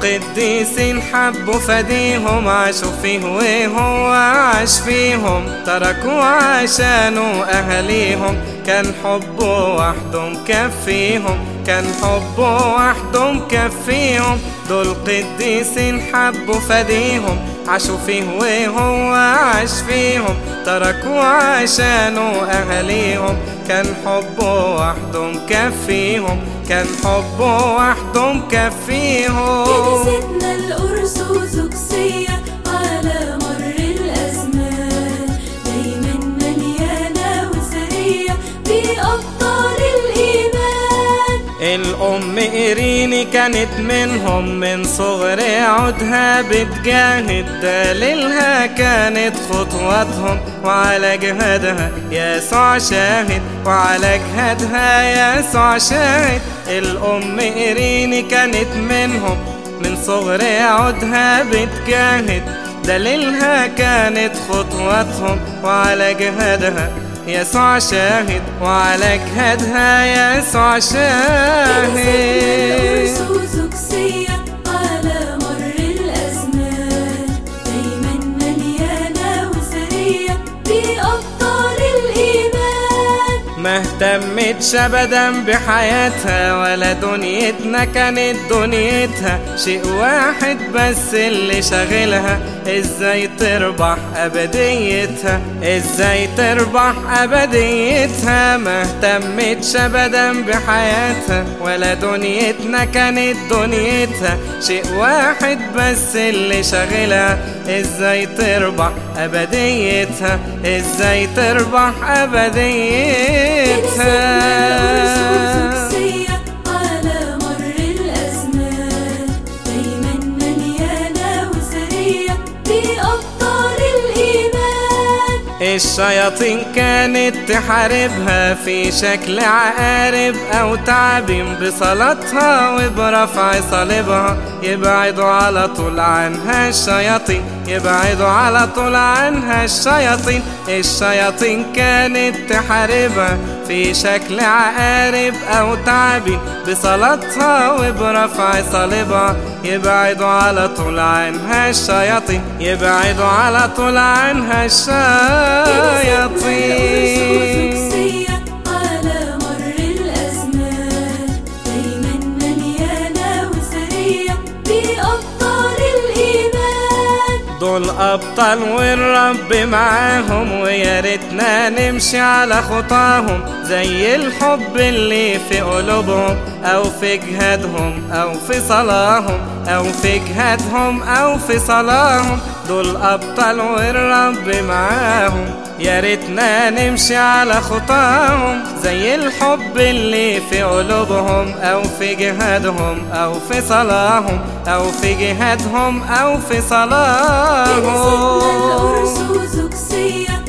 قديسين حبوا فديهم عاشوا فيه وهو عاش فيهم تركوا عشانه أهليهم كان حبه وحده مكفيهم كان حبه وحده مكفيهم دول قديسين حبوا فديهم عاشوا فيه وهو عاش فيهم تركوا عشانه أهليهم كان حبه وحده مكفيهم كان حبه وحده مكفيهم كنيستنا الأرثوذكسية على مر الأزمان دايما مليانة وثرية بأبطال الإيمان الأم إيريني كانت منهم من صغر عودها بتجاهد دليلها كانت خطواتهم وعلى جهادها يسوع شاهد وعلى جهادها يسوع شاهد الأم إيريني كانت منهم من صغر عودها بتجاهد دليلها كانت خطواتهم وعلى جهادها يسوع شاهد وعلى جهادها يسوع كنيستنا شاهد الأرثوذكسية على مر الأزمان دايما مليانة وثرية بأبطال الإيمان ما اهتمتش ابدا بحياتها ولا دنيتنا كانت دنيتها شيء واحد بس اللي شاغلها ازاي تربح ابديتها ازاي تربح ابديتها ما اهتمتش ابدا بحياتها ولا دنيتنا كانت دنيتها شيء واحد بس اللي شاغلها ازاي تربح ابديتها ازاي تربح ابديتها الأرثوذكسية على مر الأزمان دايما مليانة وثرية بأبطال الإيمان الشياطين كانت تحاربها في شكل عقارب أو تعابين بصلاتها وبرفع صليبها يبعدوا على طول عنها الشياطين يبعدوا على طول عنها الشياطين الشياطين كانت تحاربها في شكل عقارب أو تعابين بصلاتها وبرفع صليبها يبعدوا على طول عنها الشياطين يبعدوا على طول عنها الشياطين الأرثوذكسية على مر الأزمان دايما مليانة وثرية بأبطال الإيمان دول أبطال والرب معاهم ويا ريتنا نمشي على خطاهم زي الحب اللي في قلوبهم أو في جهادهم أو في صلاهم أو في جهادهم أو في صلاهم دول أبطال والرب معاهم يا ريتنا نمشي على خطاهم زي الحب اللي في قلوبهم أو في جهادهم أو في صلاهم أو في جهادهم أو في كنيستنا صلاهم الأرثوذكسية